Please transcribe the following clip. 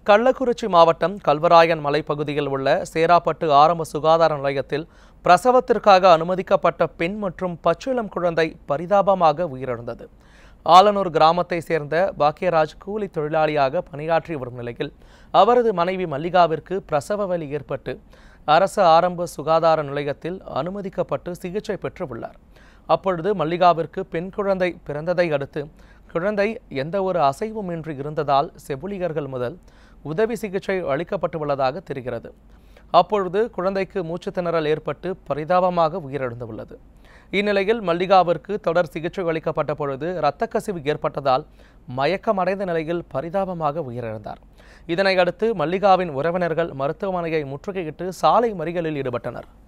கள்ளக்குறிச்சி மாவட்டம் கல்வராயன் மலைப்பகுதியில் உள்ள சேராப்பட்டு ஆரம்ப சுகாதார நிலையத்தில் பிரசவத்திற்காக அனுமதிக்கப்பட்ட பெண் மற்றும் பச்சிளம் குழந்தை பரிதாபமாக உயிரிழந்தது ஆலனூர் கிராமத்தை சேர்ந்த பாக்கியராஜ் கூலி தொழிலாளியாக பணியாற்றி வரும் நிலையில் அவரது மனைவி மல்லிகாவிற்கு பிரசவ வலி ஏற்பட்டு அரசு ஆரம்ப சுகாதார நிலையத்தில் அனுமதிக்கப்பட்டு சிகிச்சை பெற்று உள்ளார் அப்பொழுது மல்லிகாவிற்கு பெண் குழந்தை பிறந்ததை அடுத்து குழந்தை எந்த ஒரு அசைவுமின்றி இருந்ததால் செவிலியர்கள் முதல் உதவி சிகிச்சை அளிக்கப்பட்டுள்ளதாக தெரிகிறது அப்பொழுது குழந்தைக்கு மூச்சு திணறல் ஏற்பட்டு பரிதாபமாக உயிரிழந்துள்ளது இந்நிலையில் மல்லிகாவிற்கு தொடர் சிகிச்சை அளிக்கப்பட்ட பொழுது இரத்த கசிவு ஏற்பட்டதால் மயக்கமடைந்த நிலையில் பரிதாபமாக உயிரிழந்தார் இதனை அடுத்து மல்லிகாவின் உறவினர்கள் மருத்துவமனையை முற்றுகையிட்டு சாலை மறியலில் ஈடுபட்டனர்